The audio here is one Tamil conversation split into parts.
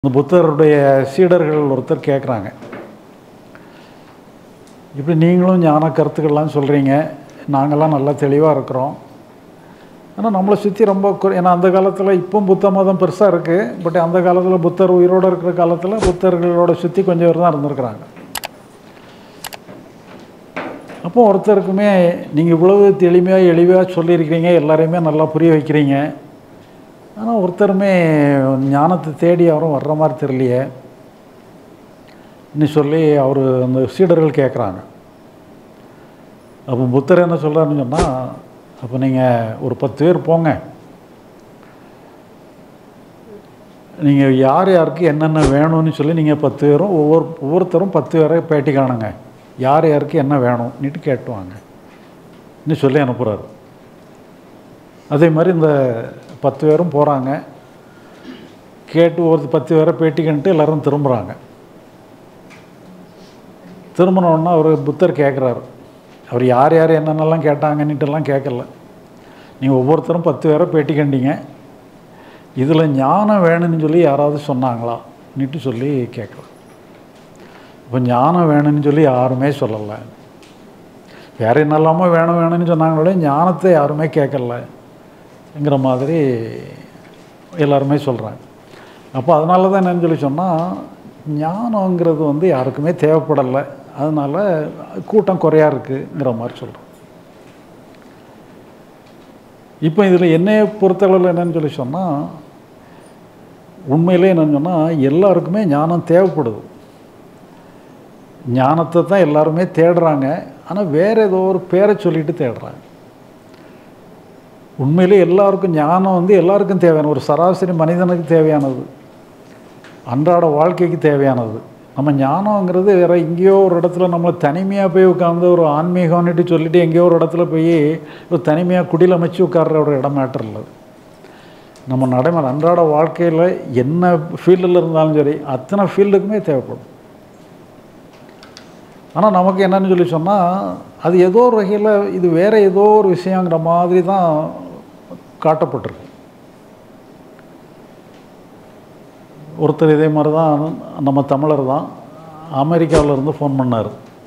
இந்த புத்தருடைய சீடர்கள் ஒருத்தர் கேட்குறாங்க இப்படி நீங்களும் ஞான கருத்துக்கள்லாம் சொல்கிறீங்க நாங்கள்லாம் நல்லா தெளிவாக இருக்கிறோம் ஆனால் நம்மளை சுற்றி ரொம்ப குறை ஏன்னா அந்த காலத்தில் இப்போ புத்த மதம் பெருசாக இருக்குது பட் அந்த காலத்தில் புத்தர் உயிரோடு இருக்கிற காலத்தில் புத்தர்களோட சுற்றி கொஞ்சம் பேர் தான் இருந்திருக்கிறாங்க அப்போ ஒருத்தருக்குமே நீங்கள் இவ்வளவு தெளிமையாக எளிமையாக சொல்லியிருக்கிறீங்க எல்லாரையுமே நல்லா புரிய வைக்கிறீங்க ஆனால் ஒருத்தருமே ஞானத்தை தேடி யாரும் வர்ற மாதிரி தெரியலையே இன்னும் சொல்லி அவர் அந்த சீடர்கள் கேட்குறாங்க அப்போ புத்தர் என்ன சொல்கிறாருன்னு சொன்னால் அப்போ நீங்கள் ஒரு பத்து பேர் போங்க நீங்கள் யார் யாருக்கு என்னென்ன வேணும்னு சொல்லி நீங்கள் பத்து பேரும் ஒவ்வொரு ஒவ்வொருத்தரும் பத்து பேரை பேட்டி காணுங்க யார் யாருக்கு என்ன வேணும்னுட்டு கேட்டுவாங்க இன்னும் சொல்லி அனுப்புகிறாரு அதே மாதிரி இந்த பத்து பேரும் போகிறாங்க கேட்டு ஒரு பத்து பேரை பேட்டிக்கிட்டு எல்லோரும் திரும்புகிறாங்க திரும்பினோடனே அவர் புத்தர் கேட்குறாரு அவர் யார் யார் என்னென்னலாம் கேட்டாங்கன்னுட்டுலாம் கேட்கல நீங்கள் ஒவ்வொருத்தரும் பத்து பேரை பேட்டி கண்டீங்க இதில் ஞானம் வேணும்னு சொல்லி யாராவது சொன்னாங்களான்னுட்டு சொல்லி கேட்கல இப்போ ஞானம் வேணும்னு சொல்லி யாருமே சொல்லலை வேறு என்னெல்லாமோ வேணும் வேணும்னு சொன்னாங்களே ஞானத்தை யாருமே கேட்கலங்கிற மாதிரி எல்லாருமே சொல்கிறாங்க அப்போ அதனால தான் என்னன்னு சொல்லி சொன்னால் ஞானங்கிறது வந்து யாருக்குமே தேவைப்படலை அதனால் கூட்டம் குறையா இருக்குங்கிற மாதிரி சொல்கிறோம் இப்போ இதில் என்னையை பொறுத்தளவில் என்னன்னு சொல்லி சொன்னால் உண்மையிலே என்னன்னு சொன்னால் எல்லாருக்குமே ஞானம் தேவைப்படுது ஞானத்தை தான் எல்லாருமே தேடுறாங்க ஆனால் வேறு ஏதோ ஒரு பேரை சொல்லிட்டு தேடுறாங்க உண்மையிலே எல்லாருக்கும் ஞானம் வந்து எல்லாருக்கும் தேவையான ஒரு சராசரி மனிதனுக்கு தேவையானது அன்றாட வாழ்க்கைக்கு தேவையானது நம்ம ஞானங்கிறது வேற எங்கேயோ ஒரு இடத்துல நம்ம தனிமையாக போய் உட்காந்து ஒரு ஆன்மீகம்னுட்டு சொல்லிட்டு எங்கேயோ ஒரு இடத்துல போய் ஒரு தனிமையாக குடியில் அமைச்சு உட்கார்ற ஒரு இடம் மேட்டர் இல்லை நம்ம நடைமுறை அன்றாட வாழ்க்கையில் என்ன ஃபீல்டில் இருந்தாலும் சரி அத்தனை ஃபீல்டுக்குமே தேவைப்படும் ஆனால் நமக்கு என்னன்னு சொல்லி சொன்னால் அது ஏதோ ஒரு வகையில் இது வேறு ஏதோ ஒரு விஷயங்கிற மாதிரி தான் காட்டப்பட்டிருக்கு ஒருத்தர் இதே மாதிரி தான் நம்ம தமிழர் தான் அமெரிக்காவிலேருந்து ஃபோன் பண்ணார்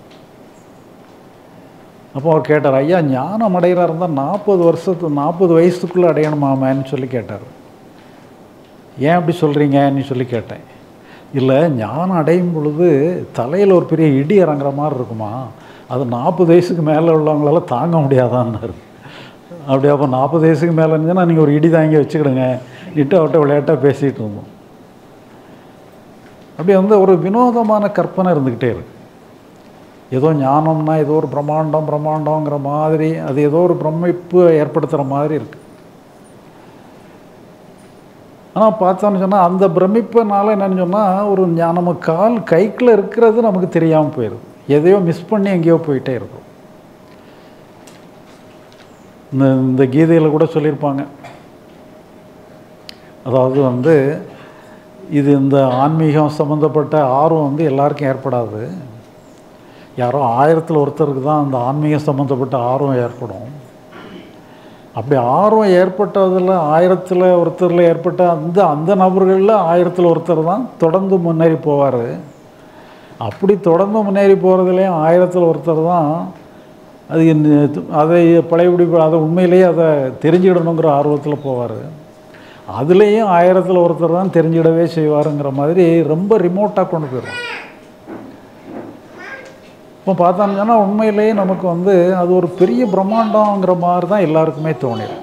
அப்போ அவர் கேட்டார் ஐயா ஞானம் அடைகிறா இருந்தால் நாற்பது வருஷத்து நாற்பது வயசுக்குள்ளே அடையணுமாமேன்னு சொல்லி கேட்டார் ஏன் அப்படி சொல்கிறீங்கன்னு சொல்லி கேட்டேன் இல்லை ஞானம் அடையும் பொழுது தலையில் ஒரு பெரிய இடி இறங்குற மாதிரி இருக்குமா அது நாற்பது வயசுக்கு மேலே உள்ளவங்களால தாங்க முடியாதான்னாரு அப்படி அப்போ நாற்பது வயசுக்கு மேலே இருந்துச்சுன்னா நீங்கள் ஒரு இடி தாங்கி வச்சுக்கிடுங்க இட்டு அவட்ட விளையாட்டாக பேசிகிட்டு இருந்தோம் அப்படி வந்து ஒரு வினோதமான கற்பனை இருந்துக்கிட்டே இருக்கு ஏதோ ஞானம்னா ஏதோ ஒரு பிரம்மாண்டம் பிரம்மாண்டங்கிற மாதிரி அது ஏதோ ஒரு பிரமிப்பு ஏற்படுத்துகிற மாதிரி இருக்குது ஆனால் பார்த்தோன்னு சொன்னால் அந்த பிரமிப்புனால என்னன்னு சொன்னால் ஒரு நம்ம கால் கைக்குள்ள இருக்கிறது நமக்கு தெரியாமல் போயிடுது எதையோ மிஸ் பண்ணி எங்கேயோ போயிட்டே இருக்கும் இந்த இந்த கீதையில் கூட சொல்லியிருப்பாங்க அதாவது வந்து இது இந்த ஆன்மீகம் சம்மந்தப்பட்ட ஆர்வம் வந்து எல்லாருக்கும் ஏற்படாது யாரோ ஆயிரத்தில் ஒருத்தருக்கு தான் அந்த ஆன்மீகம் சம்மந்தப்பட்ட ஆர்வம் ஏற்படும் அப்படி ஆர்வம் ஏற்பட்டதில் ஆயிரத்தில் ஒருத்தரில் ஏற்பட்ட அந்த அந்த நபர்களில் ஆயிரத்தில் ஒருத்தர் தான் தொடர்ந்து முன்னேறி போவார் அப்படி தொடர்ந்து முன்னேறி போகிறதுலேயும் ஆயிரத்தில் ஒருத்தர் தான் அது என்ன- அதை பழையபடி அதை உண்மையிலேயே அதை தெரிஞ்சுக்கிடணுங்கிற ஆர்வத்தில் போவார் அதுலேயும் ஆயிரத்தில் ஒருத்தர் தான் தெரிஞ்சிடவே செய்வாருங்கிற மாதிரி ரொம்ப ரிமோட்டாக கொண்டு போயிடும் இப்போ பார்த்தோம்னா உண்மையிலேயே நமக்கு வந்து அது ஒரு பெரிய பிரம்மாண்டங்கிற மாதிரி தான் எல்லாருக்குமே தோணிடும்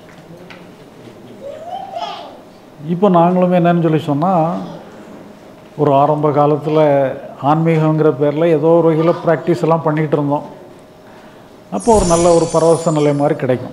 இப்போ நாங்களுமே என்னன்னு சொல்லி சொன்னால் ஒரு ஆரம்ப காலத்தில் ஆன்மீகங்கிற பேரில் ஏதோ ஒரு வகையில் ப்ராக்டிஸ் எல்லாம் பண்ணிகிட்டு இருந்தோம் அப்போ ஒரு நல்ல ஒரு பரவச நிலை மாதிரி கிடைக்கும்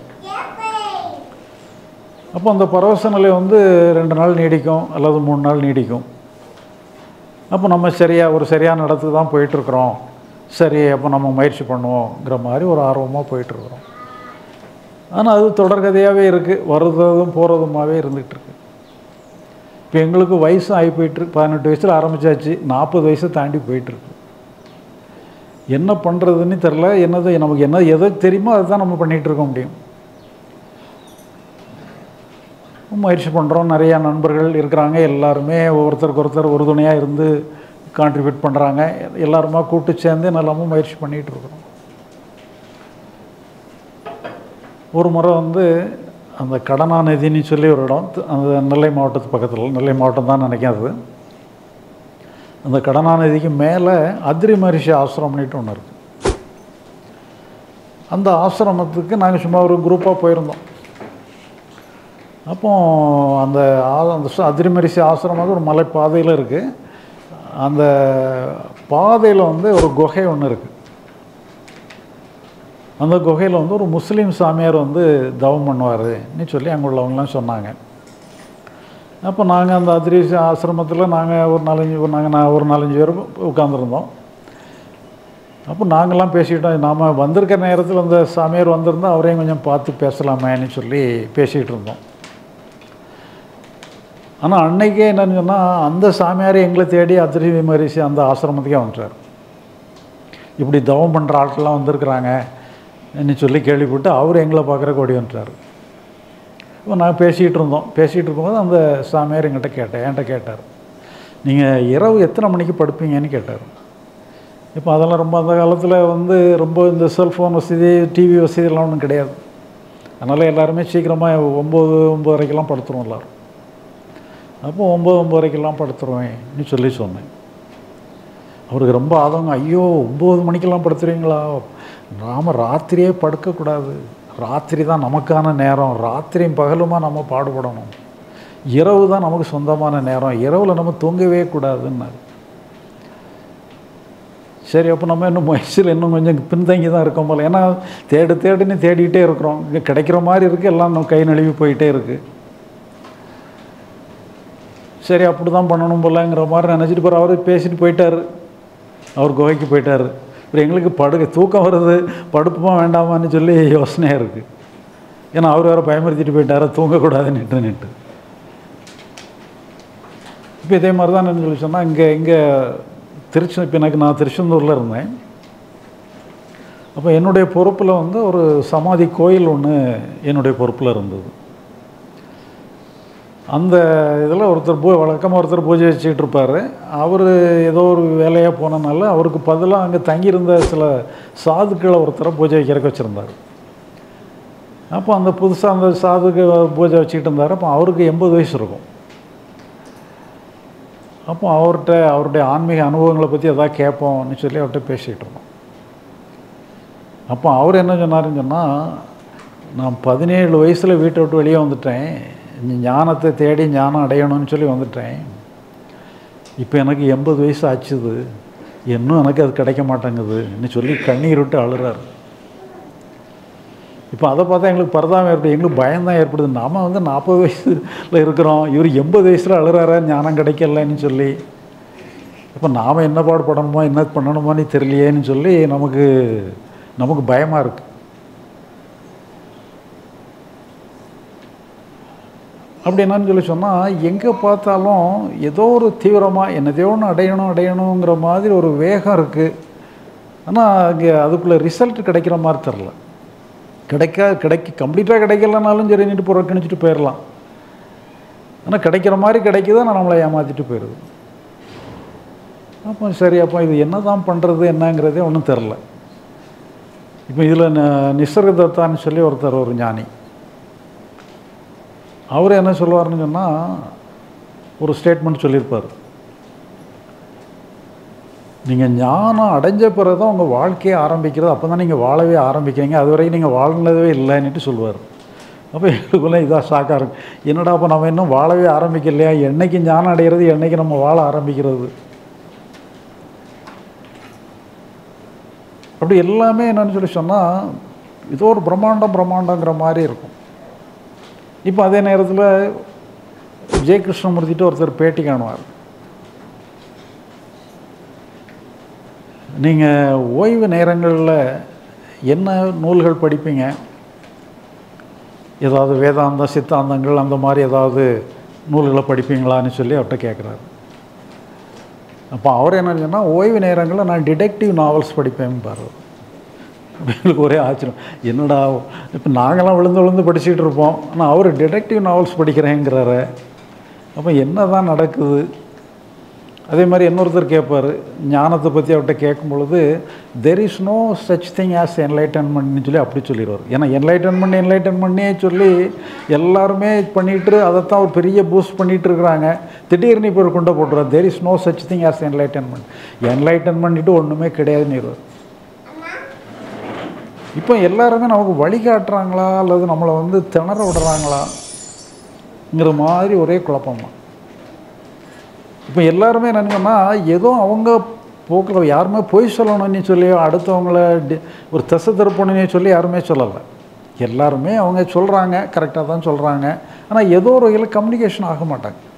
அப்போ அந்த பரவச நிலை வந்து ரெண்டு நாள் நீடிக்கும் அல்லது மூணு நாள் நீடிக்கும் அப்போ நம்ம சரியாக ஒரு சரியான இடத்துக்கு தான் போயிட்டுருக்குறோம் சரி அப்போ நம்ம முயற்சி பண்ணுவோங்கிற மாதிரி ஒரு ஆர்வமாக போயிட்டுருக்குறோம் ஆனால் அது தொடர்கதையாகவே இருக்குது வர்றதும் போகிறதுமாவே இருந்துகிட்டு இருக்கு இப்போ எங்களுக்கு வயசு ஆகி போயிட்டுருக்கு பதினெட்டு வயசில் ஆரம்பித்தாச்சு நாற்பது வயசை தாண்டி போயிட்டுருக்கு என்ன பண்ணுறதுன்னு தெரில என்னது நமக்கு என்ன எதோ தெரியுமோ அதுதான் நம்ம பண்ணிகிட்டு இருக்க முடியும் முயற்சி பண்ணுறோம் நிறையா நண்பர்கள் இருக்கிறாங்க எல்லாருமே ஒருத்தருக்கு ஒருத்தர் உறுதுணையாக இருந்து கான்ட்ரிபியூட் பண்ணுறாங்க எல்லாருமா கூட்டு சேர்ந்து நல்லாமல் முயற்சி பண்ணிகிட்டு இருக்கிறோம் ஒரு முறை வந்து அந்த கடனாநிதின்னு சொல்லி ஒரு இடம் த- அந்த நெல்லை மாவட்டத்து பக்கத்தில் நெல்லை மாவட்டம் தான் நினைக்காது அந்த கடனாநிதிக்கு மேலே அத்ரி மரிஷி ஆசிரமம்னுட்டு ஒன்று இருக்குது அந்த ஆசிரமத்துக்கு நாங்கள் சும்மா ஒரு குரூப்பாக போயிருந்தோம் அப்போ அந்த ஆ- அந்த ச- அத்ரிமரிசி ஆசிரமம் வந்து ஒரு மலை பாதையில் இருக்குது அந்த பாதையில் வந்து ஒரு குகை ஒன்று இருக்குது அந்த குகையில் வந்து ஒரு முஸ்லீம் சாமியார் வந்து தவம் பண்ணுவாருன்னு சொல்லி அங்கே உள்ளவங்களாம் சொன்னாங்க அப்போ நாங்கள் அந்த அதிரீஷ ஆசிரமத்தில் நாங்கள் ஒரு நாலஞ்சு ஒரு நாங்கள் நான் ஒரு நாலஞ்சு பேர் உட்காந்துருந்தோம் அப்போ நாங்கள்லாம் பேசிக்கிட்டோம் நாம் வந்திருக்க நேரத்தில் அந்த சாமியார் வந்திருந்தா அவரையும் கொஞ்சம் பார்த்து பேசலாமேன்னு சொல்லி பேசிகிட்டு இருந்தோம் ஆனால் அன்னைக்கே என்னன்னு சொன்னால் அந்த சாமியார் எங்களை தேடி அதிரி விமரிசி அந்த ஆசிரமத்துக்கே வந்துட்டார் இப்படி தவம் பண்ணுற ஆட்கள்லாம் வந்திருக்கிறாங்க ன்னு சொல்லி கேள்விப்பட்டு அவர் எங்களை பார்க்குறக்கு ஓடி வந்துட்டார் இப்போ நாங்கள் பேசிகிட்டு இருந்தோம் பேசிகிட்டு இருக்கும்போது அந்த சாமியார் எங்கிட்ட கேட்டேன் என்கிட்ட கேட்டார் நீங்கள் இரவு எத்தனை மணிக்கு படுப்பீங்கன்னு கேட்டார் இப்போ அதெல்லாம் ரொம்ப அந்த காலத்தில் வந்து ரொம்ப இந்த செல்ஃபோன் வசதி டிவி வசதியெல்லாம் ஒன்றும் கிடையாது அதனால் எல்லாருமே சீக்கிரமாக ஒம்பது ஒம்பதரைக்கெல்லாம் படுத்துருவோம் எல்லோரும் அப்போ ஒம்பது ஒம்பதரைக்கெல்லாம் படுத்துருவேன்னு சொல்லி சொன்னேன் அவருக்கு ரொம்ப ஆதங்கம் ஐயோ ஒம்பது மணிக்கெல்லாம் படுத்துருவீங்களா நாம் ராத்திரியே படுக்கக்கூடாது ராத்திரி தான் நமக்கான நேரம் ராத்திரியும் பகலுமா நம்ம பாடுபடணும் இரவு தான் நமக்கு சொந்தமான நேரம் இரவில் நம்ம தூங்கவே கூடாதுன்னாரு சரி அப்போ நம்ம இன்னும் வயசில் இன்னும் கொஞ்சம் பின்தங்கி தான் இருக்கோம் போல ஏன்னா தேடு தேடுன்னு தேடிக்கிட்டே இருக்கிறோம் இங்கே கிடைக்கிற மாதிரி இருக்குது எல்லாம் நம்ம கை நழுவி போயிட்டே இருக்குது சரி அப்படி தான் பண்ணணும் போலங்கிற மாதிரி நினச்சிட்டு போகிற அவர் பேசிட்டு போயிட்டார் அவர் குகைக்கு போயிட்டார் இப்போ எங்களுக்கு படுக்க தூக்கம் வருது படுப்புமா வேண்டாமான்னு சொல்லி யோசனையாக இருக்குது ஏன்னா அவர் வேறு பயமுறுத்திட்டு போயிட்டார் தூங்கக்கூடாதுன்னுட்டு நிட்டு இப்போ இதே மாதிரி தான் என்ன சொல்லி சொன்னால் இங்கே இங்கே திருச்சி இப்போ எனக்கு நான் திருச்செந்தூரில் இருந்தேன் அப்போ என்னுடைய பொறுப்பில் வந்து ஒரு சமாதி கோயில் ஒன்று என்னுடைய பொறுப்பில் இருந்தது அந்த இதில் ஒருத்தர் பூ வழக்கமாக ஒருத்தர் பூஜை வச்சுக்கிட்டு இருப்பார் அவர் ஏதோ ஒரு வேலையாக போனனால அவருக்கு பதிலாக அங்கே தங்கியிருந்த சில சாதுக்களை ஒருத்தரை பூஜை வைக்கிறக்கு வச்சுருந்தார் அப்போ அந்த புதுசாக அந்த சாதுக்கு பூஜை வச்சுக்கிட்டு இருந்தார் அப்போ அவருக்கு எண்பது வயசு இருக்கும் அப்போ அவர்கிட்ட அவருடைய ஆன்மீக அனுபவங்களை பற்றி எதாவது கேட்போம்னு சொல்லி அவர்கிட்ட பேசிகிட்டு இருந்தோம் அப்போ அவர் என்ன சொன்னாருன்னு சொன்னால் நான் பதினேழு வயசில் வீட்டை விட்டு வெளியே வந்துட்டேன் ஞானத்தை தேடி ஞானம் அடையணும்னு சொல்லி வந்துட்டேன் இப்போ எனக்கு எண்பது வயசு ஆச்சுது இன்னும் எனக்கு அது கிடைக்க மாட்டேங்குதுன்னு சொல்லி கண்ணீர் விட்டு அழுறாரு இப்போ அதை பார்த்தா எங்களுக்கு பரதாம ஏற்படுது எங்களுக்கு பயம்தான் ஏற்படுது நாம வந்து நாற்பது வயசில் இருக்கிறோம் இவர் எண்பது வயசில் அழுறாரா ஞானம் கிடைக்கலன்னு சொல்லி இப்போ நாம் என்ன பாடுபடணுமோ என்ன பண்ணணுமோன்னு தெரியலையேன்னு சொல்லி நமக்கு நமக்கு பயமாக இருக்குது அப்படி என்னன்னு சொல்லி சொன்னால் எங்கே பார்த்தாலும் ஏதோ ஒரு தீவிரமாக என்னதையோ ஒன்று அடையணும் அடையணுங்கிற மாதிரி ஒரு வேகம் இருக்குது ஆனால் அங்கே அதுக்குள்ளே ரிசல்ட் கிடைக்கிற மாதிரி தெரில கிடைக்க கிடைக்க கம்ப்ளீட்டாக கிடைக்கலனாலும் சரி நீட்டு புறக்கணிச்சிட்டு போயிடலாம் ஆனால் கிடைக்கிற மாதிரி கிடைக்குது ஆனால் நம்மளை ஏமாற்றிட்டு போயிடுது அப்போ சரி அப்போ இது என்ன தான் பண்ணுறது என்னங்கிறதே ஒன்றும் தெரில இப்போ இதில் நிசர்க தத்தான்னு சொல்லி ஒருத்தர் ஒரு ஞானி அவர் என்ன சொல்லுவார்னு சொன்னால் ஒரு ஸ்டேட்மெண்ட் சொல்லியிருப்பார் நீங்கள் ஞானம் அடைஞ்ச பிறகு தான் உங்கள் வாழ்க்கையை ஆரம்பிக்கிறது அப்போ தான் நீங்கள் வாழவே ஆரம்பிக்கிறீங்க அது வரைக்கும் நீங்கள் வாழ்ந்ததே இல்லைன்னுட்டு சொல்லுவார் அப்போ எங்களுக்குள்ளே இதாக ஷாக்காக இருக்கு என்னடா அப்போ நம்ம இன்னும் வாழவே ஆரம்பிக்கலையா என்னைக்கு ஞானம் அடைகிறது என்னைக்கு நம்ம வாழ ஆரம்பிக்கிறது அப்படி எல்லாமே என்னன்னு சொல்லி சொன்னால் ஏதோ ஒரு பிரம்மாண்டம் பிரம்மாண்டங்கிற மாதிரி இருக்கும் இப்போ அதே நேரத்தில் ஜெய கிருஷ்ணமூர்த்திட்டு ஒருத்தர் பேட்டி காணுவார் நீங்கள் ஓய்வு நேரங்களில் என்ன நூல்கள் படிப்பீங்க ஏதாவது வேதாந்தம் சித்தாந்தங்கள் அந்த மாதிரி ஏதாவது நூல்களை படிப்பீங்களான்னு சொல்லி அவர்கிட்ட கேட்குறாரு அப்போ அவர் என்ன சொன்னால் ஓய்வு நேரங்களில் நான் டிடெக்டிவ் நாவல்ஸ் படிப்பேன் பாரு எங்களுக்கு ஒரே ஆச்சரியம் என்னடா இப்போ நாங்களாம் விழுந்து விழுந்து படிச்சுட்டு இருப்போம் ஆனால் அவர் டிடெக்டிவ் நாவல்ஸ் படிக்கிறேங்கிறாரு அப்போ என்ன தான் நடக்குது அதே மாதிரி இன்னொருத்தர் கேட்பார் ஞானத்தை பற்றி அவர்கிட்ட கேட்கும் பொழுது there is no such thing as என்லைட்டன்மெண்ட்னு சொல்லி அப்படி சொல்லிடுவார் ஏன்னா என்லைட்டன்மெண்ட் என்லைட்டன்மெண்ட்னே சொல்லி எல்லாருமே பண்ணிட்டு அதைத்தான் ஒரு பெரிய பூஸ்ட் பண்ணிட்டு இருக்கிறாங்க திடீர்னு இப்போ கொண்டு போட்டுருவார் there is no such thing as enlightenment enlightenment ஒன்றுமே கிடையாதுன்னு இப்போ எல்லாருமே நமக்கு வழிகாட்டுறாங்களா அல்லது நம்மளை வந்து திணற விடுறாங்களாங்கிற மாதிரி ஒரே குழப்பமா இப்போ எல்லாருமே என்னங்கன்னா ஏதோ அவங்க போக்கில் யாருமே பொய் சொல்லணும்னு சொல்லி அடுத்தவங்கள டி- ஒரு திசை திருப்பணும்னு சொல்லி யாருமே சொல்லலை எல்லாருமே அவங்க சொல்கிறாங்க கரெக்டாக தான் சொல்கிறாங்க ஆனால் ஏதோ ஒரு வகையில் கம்யூனிகேஷன் ஆக மாட்டாங்க